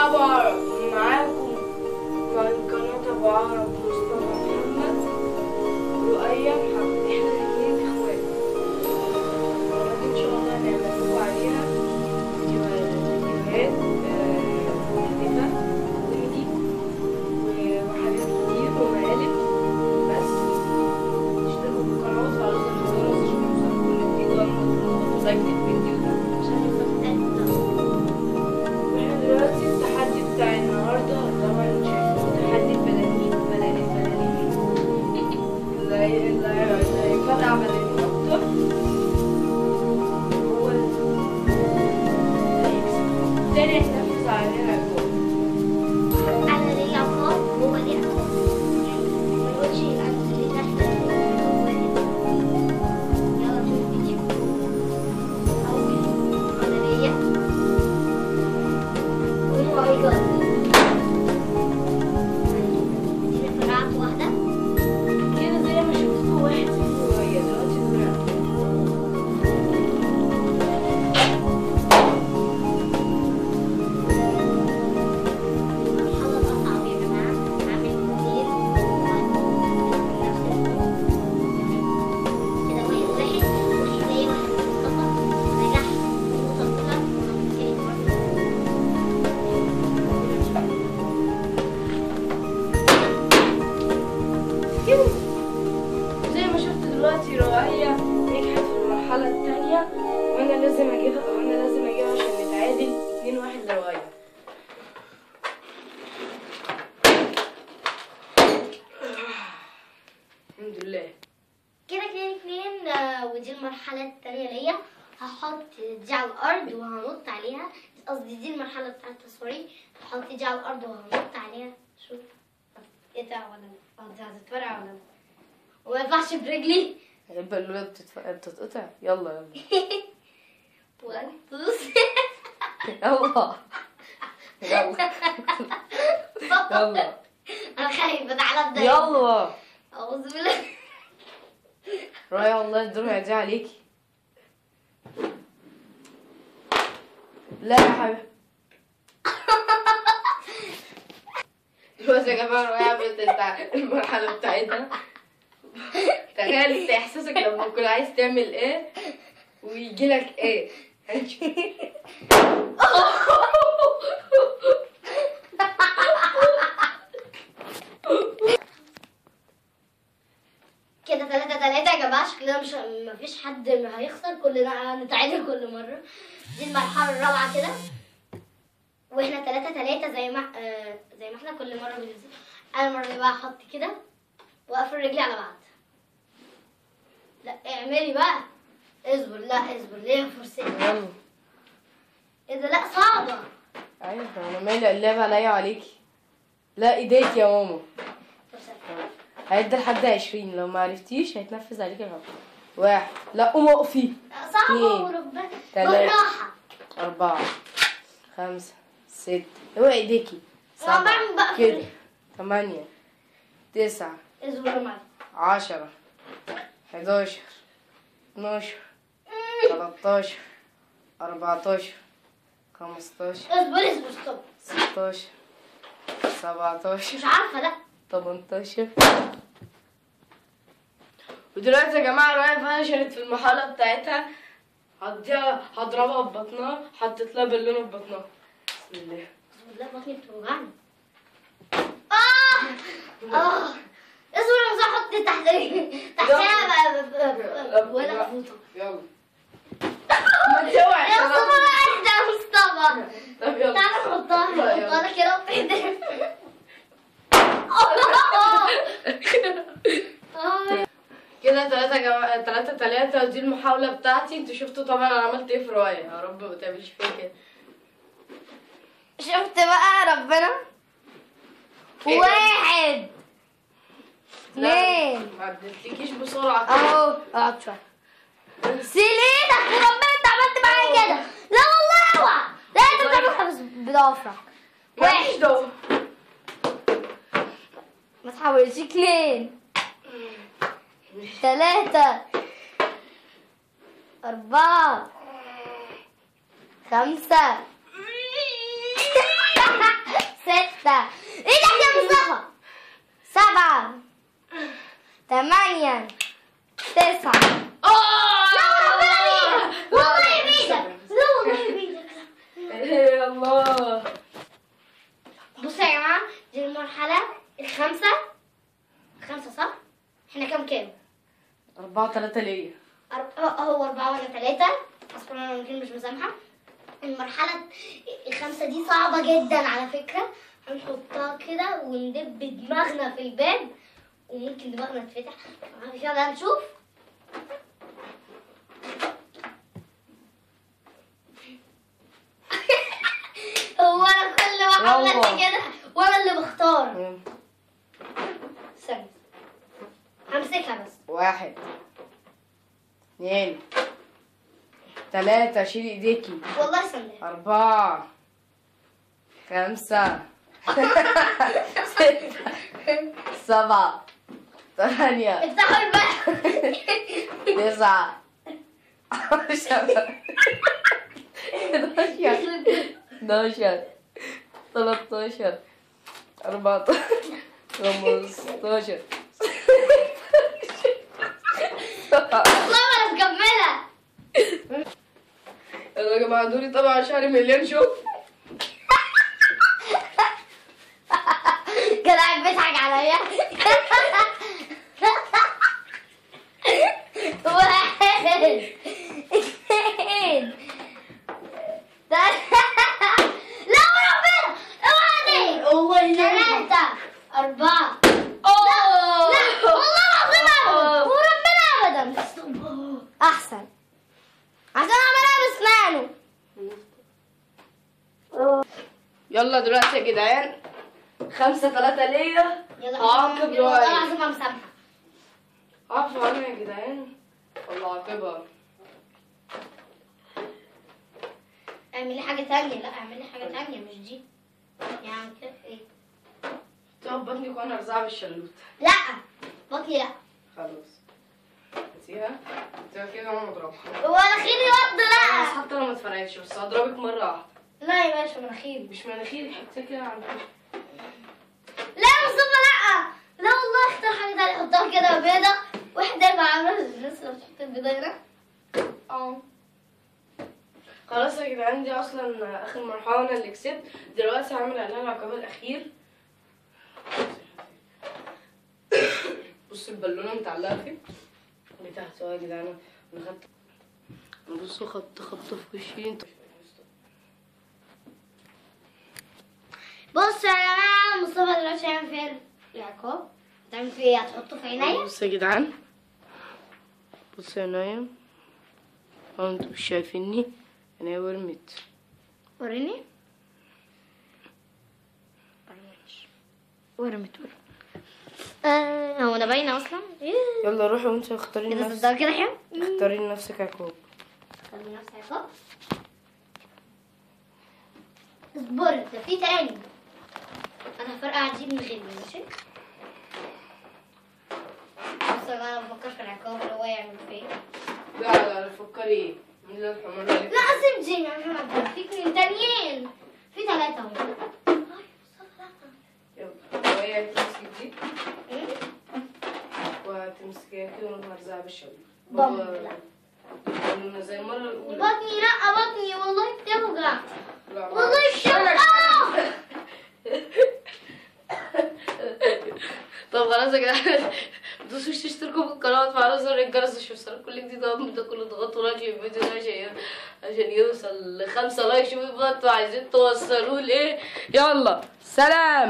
أبو عرب معاكم من قناة أبو عرب مصطفى محمد رؤية محمد إحنا الاتنين إخوات القناة دي إن شاء الله هنعمل لكم عليها فيديوهات آه، مختلفة كوميدي و- وحاجات كتير ومقالب بس اشتركوا في القناة وتفعلوا زر الجرس عشان يوصلكم كل جديد وأنا لايك الفيديو ده واحنا دلوقتي التحدي بتاع النهارده طبعا شايفين تحدي البلالين بلالين بلالين اللي هي- اللي هي- اللي هيفرقع بلالين اكتر هو اللي هيكسب التاني هيتنفذ علينا عقاب انا ليا عقاب وهو ليه عقاب ما نقولش انا اللي تحت يلا نشوف الفيديو اول انا ليا وهو هيجرب ادينا فرقعت واحده كده زي ما شفتوا واحد صفر وهي دلوقتي طلع المرحله الاصعب يا جماعه عامل كتير كده واحد واحد والحكايه واحد مصطفى نجح النقطه الاولى والحكايه كده زي ما شفت دلوقتي رؤية نجحت في المرحلة التانية وانا لازم اجيبها وانا لازم اجيبها عشان نتعادل اتنين واحد لرؤية الحمد لله كده اتنين اتنين آه، ودي المرحلة التانية ليا هحط دي على الأرض وهنط عليها قصدي دي المرحلة بتاعتها سوري هحط دي على الأرض وهنط عليها شوف ايه ده ولا لا؟ اه دي هتتفرقع ولا لا؟ وما ينفعش برجلي هيبقى اللولة بتتف- بتتقطع يلا وان تو ثري. يلا يلا يلا انا خايفة تعالى ابدا يلا اعوذ بالله رؤية والله الدور هيضيع عليكي لا يا حبيبي دلوقتي يا جماعة رؤية عملت التع- المرحلة بتاعتها تخيل انت احساسك لما تكون عايز تعمل ايه ويجي لك ايه كده تلاتة تلاتة يا جماعة شكلنا مش مفيش حد هيخسر كلنا هنتعادل كل مرة دي المرحلة الرابعة كده واحنا تلاتة تلاتة زي ما آه زي ما احنا كل مرة بننزل انا المرة دي بقى احط كده واقفل رجلي على بعض لا اعملي بقى اصبر لا اصبر ليه فرصتي يلا ايه ده لا صعبة ايوه انا مالي اللعبة عليا وعليكي لا ايديك يا ماما فرصتي هيدي لحد عشرين لو ما عرفتيش هيتنفذ عليكي الغلط واحد لا قومي اقفي لا، صعبة اتنين، وربنا تلاتة. بالراحة أربعة خمسة ستة اوعي ايديكي أنا سبعة بعمل بقى كده تمانية تسعة اصبر يا معلم عشرة حداشر اتناشر تلاتاشر أربعتاشر خمستاشر اصبر اصبر ستوب ستاشر سبعتاشر مش عارفة لا 18 ودلوقتي يا جماعة رؤية فشلت في المرحلة بتاعتها هديها هضربها ببطنها حطيت لها بالونه في بطنها بسم الله لا بطني بتوجعني اه اه اصبر انا مش هحط تحت تحتها بقى- بقى- بقى- ولا فوطه يلا ما توعي يا مصطفى بقى اهدى يا مصطفى طب يلا تعالى نحطها يلا، يلا. نحطها كده في ايدينا آه. كده تلاتة جما... تلاتة تلاتة ودي المحاولة بتاعتي انتوا شفتوا طبعا انا عملت ايه في رؤية يا رب ما تعملش فيا كده شفت بقى ربنا واحد لا، اثنين ما عدتلكيش بسرعة كده. اهو اقعد شويه سيل ايدك وربنا انت عملت معايا كده لا والله اوعى لا انت بتعمل حاجه بضوافرك ماليش واحد دعوة ما تحاولش اتنين ثلاثة أربعة خمسة ستة ايدك يا مصطفى سبعة ثمانية تسعة لا ربنا بيدك والله بيدك لا والله بيدك يا الله بصوا يا جماعة دي المرحلة الخامسة خمسة صح؟ احنا كام كام؟ أربعة تلاتة ليا أر- هو أربعة ولا ثلاثة أصلا أنا يمكن مش مسامحة المرحلة الخامسة دي صعبة جدا على فكرة هنحطها كده وندب دماغنا في الباب وممكن دماغنا تتفتح يلا هنشوف هو أنا كل ما عملت يلا. كده وأنا اللي بختار استنى همسكها بس واحد اثنين تلاتة شيل ايديكي والله استنى أربعة خمسة ستة سبعة ثمانية افتحوا الباب تسعة عشرة 11 12 13 14 15 والله ما انا مكمله يلا يا جماعة دوري طبعا شهري مليان شوف كان قاعد بيضحك عليا واحد اثنين ثلاثة لا وربنا اوعى والله ثلاثة أربعة أوه. لا والله العظيم أبدا وربنا أبدا أحسن عشان أعملها بأسنانه يلا دلوقتي يا جدعان خمسة ثلاثة ليا يلا هعاقب والله رؤية العظيم أنا مسامحة عارفة أنا يا جدعان ولا عاقبها اعملي حاجة تانية لا اعملي حاجة تانية مش دي يعني كده ايه تقف بطني وأنا أرزعها بالشلوت لا بطني لا خلاص نسيها نسيها كده وأنا مضربها ومناخيري برضه لا حتى لو ما اتفرقتش بس هضربك مرة واحدة لا يا باشا مناخيري مش مناخيري حتى كده عن لا يا مصطفى لا لا والله اختار حاجة تانية حطها كده بيضة واحدة يبقى عاملة زي الناس اللي بتحط البيضة هنا اه خلاص يا جدعان دي اصلا اخر مرحله انا اللي كسبت دلوقتي هعمل اعلان العقاب الاخير بص البالونه متعلقه فين اللي تحت اهو يا جدعان انا خدت بصوا خبط خبطه في وشي انت بصوا يا جماعة مصطفى دلوقتي هيعمل فيها العقاب هتعمل فيه ايه هتحطه في عينيا بصوا يا جدعان بصوا يا نايم اهو انتوا مش شايفيني انا ورمت وريني ورمت ورمت آه هو انا باينة اصلا إيه. يلا روحي وانت اختاري كده لنفسك صدق كده حلو اختاري لنفسك عقاب خلي نفسي عقاب اصبري ده في تاني انا هفرقع دي من غيري ماشي بص يا جماعه انا بفكر في العقاب اللي هو يعمل فيه لا لا لا فكري ايه مين اللي الحمار اللي لا سيب جيني عشان ابدا في اتنين تانيين في ثلاثة اهو أي، مصطفى، لا. يلا وهي تمسكي دي إيه؟ وهتمسكيها كده ونرزعها بالشبكة بام، بابا لا. قلنا زي المرة الأولى بطني لا بطني والله بتوجع لا والله بتوجع طب خلاص يا جدعان ما تنسوش تشتركوا في القناة وتفعلوا زر الجرس عشان يوصلكوا كل جديد أول ما تاكلوا تضغطوا لايك للفيديو ده عشان عشان يوصل لخمسة لايك شوفوا بقى انتوا عايزين توصلوه لإيه يلا سلام